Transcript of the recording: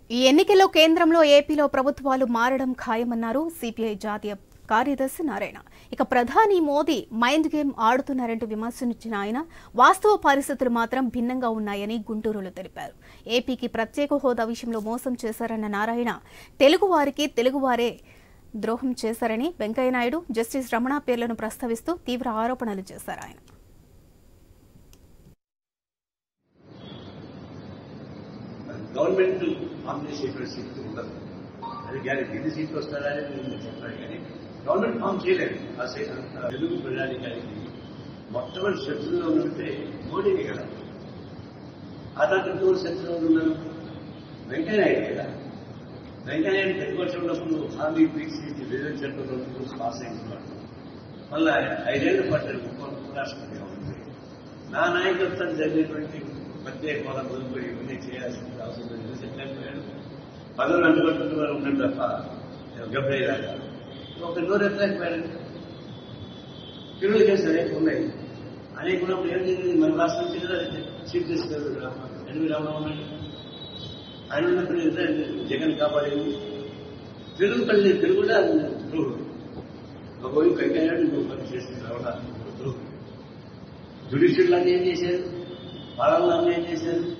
ఈ ఎన్నికల్లో కేంద్రంలో ఏపీలో ప్రభుత్వాలు మారడం ఖాయమన్నారు సిపిఐ జాతీయ కార్యదర్శి నారాయణ ఇక ప్రధాని మోదీ మైండ్ గేమ్ ఆడుతున్నారంటూ విమర్శించిన ఆయన వాస్తవ పరిస్థితులు మాత్రం భిన్నంగా ఉన్నాయని గుంటూరులో తెలిపారు ఏపీకి ప్రత్యేక హోదా విషయంలో మోసం చేశారన్న నారాయణ తెలుగువారికి తెలుగువారే ద్రోహం చేశారని వెంకయ్యనాయుడు జస్టిస్ రమణ పేర్లను ప్రస్తావిస్తూ తీవ్ర ఆరోపణలు చేశారు ఆయన గవర్నమెంట్ ఫామ్ చేసేటువంటి శక్తి ఉండదు అది గ్యారెంటీ ఎన్ని సీట్లు వస్తారా అని నేను చెప్పాను కానీ గవర్నమెంట్ ఫామ్ చేయలేదు ఆ సే- ఆ తెలుగు ప్రజానికానికి మొట్టమొదటి శత్రువులో ఉంటే మోడీని కదా ఆ తర్వాత ఇంకొకటి శత్రువులు ఉన్నారు వెంకయ్యనాయుడు కదా వెంకయ్యనాయుడు ప్రతిపక్షం ఉన్నప్పుడు హామీ పీసీ రిజర్వ్ చట్టంలో రూల్స్ పాస్ అయినప్పుడు మళ్ళీ ఐదేళ్ల పాటు ఉపరాష్ట్రపతిగా ఉంది నా నాయకత్వం జరిగినటువంటి ప్రత్యేక హోదా మొదలుకొని ఇవన్నీ చేయాల్సిన అవసరం లేదు సెటిల్ పదవులు అందుబాటులో వారు ఉన్నాడు తప్ప గబ్బయ్యేదాకా ఒక నోరు ఎత్తలేకపోయారు పిల్లలు చేస్తారు ఉన్నాయి అనేక ఉన్నప్పుడు ఏం జరిగింది మన రాష్ట్రం నుంచి కదా చీఫ్ చేస్తారు ఎనిమిది రామరామని ఆయన ఉన్నప్పుడు ఇద్దరు జగన్ కాపాడేది తెలుగు పల్లి తెలుగు కూడా ద్రోహుడు ఒక వైపు వెంకయ్యాడు ఇంకో పని చేస్తుంది రావడం ద్రోహుడు జుడిషియల్ అన్ని ఏం చేశారు పాలనలు అన్ని ఏం చేశారు